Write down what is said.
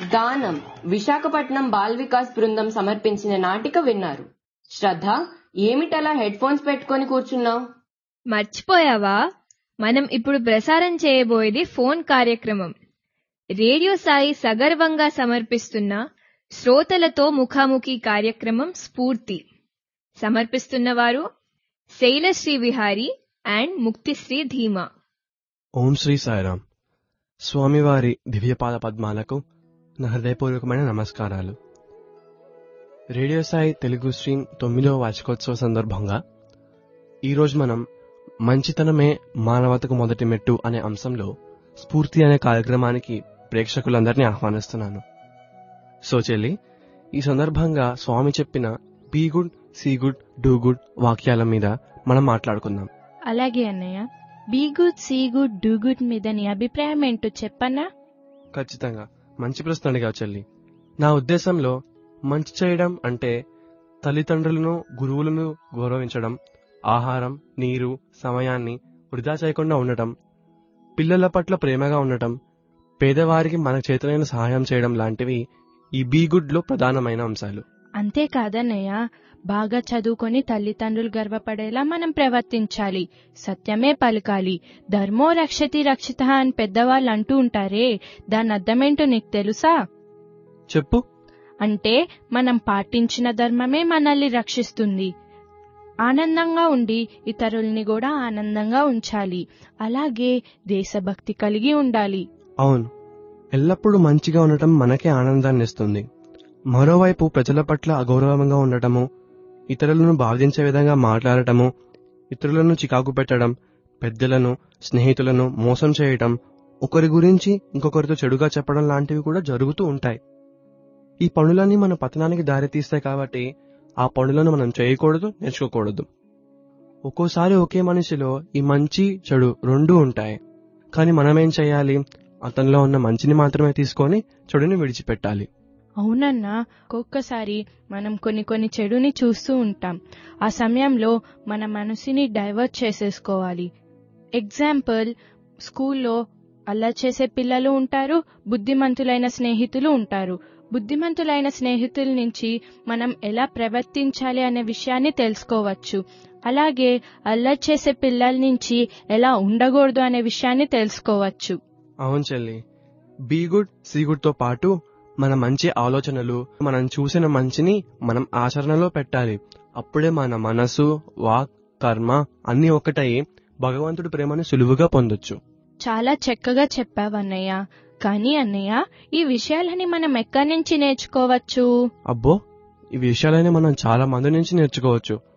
గానం విశాఖపట్నం బాల్ వికాస్ బృందం సమర్పించిన నాటిక విన్నారు శ్రద్ధ ఏమిటలా హెడ్ ఫోన్స్ పెట్టుకొని కూర్చున్నావు మర్చిపోయావా మనం ఇప్పుడు ప్రసారం చేయబోయేది ఫోన్ కార్యక్రమం రేడియో సాయి సగర్వంగా సమర్పిస్తున్న శ్రోతలతో ముఖాముఖి కార్యక్రమం స్ఫూర్తి సమర్పిస్తున్నవారు శైలశ్రీ విహారీ అండ్ ముక్తిశ్రీ ధీమా ఓం శ్రీ సాయిరాం స్వామివారి దివ్యపాద పద్మాలకు నా హృదయపూర్వకమైన నమస్కారాలు రేడియో సాయి తెలుగు స్ట్రీమ్ తొమ్మిదవ వార్షికోత్సవ సందర్భంగా ఈరోజు మనం మంచితనమే మానవతకు మొదటి మెట్టు అనే అంశంలో స్ఫూర్తి అనే కార్యక్రమానికి ప్రేక్షకులందరినీ ఆహ్వానిస్తున్నాను సో చెల్లి ఈ సందర్భంగా స్వామి చెప్పిన be good see good do good వాక్యాల మీద మనం మాట్లాడుకుందాం అలాగే అన్నయ్య be good see good do good మీద నీ అభిప్రాయం ఏంటో చెప్పన్నా ఖచ్చితంగా మంచి ప్రశ్న అడిగావు చెల్లి నా ఉద్దేశంలో మంచి చేయడం అంటే తల్లిదండ్రులను గురువులను గౌరవించడం ఆహారం నీరు సమయాన్ని వృధా చేయకుండా ఉండటం పిల్లల పట్ల ప్రేమగా ఉండటం పేదవారికి మన చేతులైన సహాయం చేయడం లాంటివి ఈ బీ గుడ్ లో ప్రధానమైన అంశాలు అంతేకాదన్నయ్య బాగా చదువుకొని తల్లిదండ్రులు గర్వపడేలా మనం ప్రవర్తించాలి సత్యమే పలకాలి ధర్మో రక్షతి రక్షిత అని పెద్దవాళ్ళు అంటూ ఉంటారే దాని అర్థమేంటో నీకు తెలుసా చెప్పు అంటే మనం పాటించిన ధర్మమే మనల్ని రక్షిస్తుంది ఆనందంగా ఉండి ఇతరుల్ని కూడా ఆనందంగా ఉంచాలి అలాగే దేశభక్తి కలిగి ఉండాలి అవును ఎల్లప్పుడూ మంచిగా ఉండటం మనకే ఆనందాన్ని ఇస్తుంది మరోవైపు ప్రజల పట్ల అగౌరవంగా ఉండటము ఇతరులను బాధించే విధంగా మాట్లాడటము ఇతరులను చికాకు పెట్టడం పెద్దలను స్నేహితులను మోసం చేయటం ఒకరి గురించి ఇంకొకరితో చెడుగా చెప్పడం లాంటివి కూడా జరుగుతూ ఉంటాయి ఈ పనులన్నీ మన పతనానికి దారితీస్తాయి కాబట్టి ఆ పనులను మనం చేయకూడదు నేర్చుకోకూడదు ఒక్కోసారి ఒకే మనిషిలో ఈ మంచి చెడు రెండూ ఉంటాయి కానీ మనమేం చేయాలి అతనిలో ఉన్న మంచిని మాత్రమే తీసుకొని చెడుని విడిచిపెట్టాలి అవునన్నా ఒక్కొక్కసారి మనం కొన్ని కొన్ని చెడుని చూస్తూ ఉంటాం ఆ సమయంలో మన మనసుని డైవర్ట్ చేసేసుకోవాలి ఎగ్జాంపుల్ స్కూల్లో అలా చేసే పిల్లలు ఉంటారు బుద్ధిమంతులైన స్నేహితులు ఉంటారు బుద్ధిమంతులైన స్నేహితుల నుంచి మనం ఎలా ప్రవర్తించాలి అనే విషయాన్ని తెలుసుకోవచ్చు అలాగే అల్లరి చేసే పిల్లల నుంచి ఎలా ఉండకూడదు అనే విషయాన్ని తెలుసుకోవచ్చు అవును చెల్లి బీ గుడ్ సీ గుడ్ తో పాటు మన మంచి ఆలోచనలు మనం చూసిన మంచిని మనం ఆచరణలో పెట్టాలి అప్పుడే మన మనసు వాక్ కర్మ అన్ని ఒకటయి భగవంతుడి ప్రేమను సులువుగా పొందొచ్చు చాలా చక్కగా చెప్పావు అన్నయ్య కానీ అన్నయ్య ఈ విషయాలని మనం ఎక్కడి నుంచి నేర్చుకోవచ్చు అబ్బో ఈ విషయాలనే మనం చాలా మంది నుంచి నేర్చుకోవచ్చు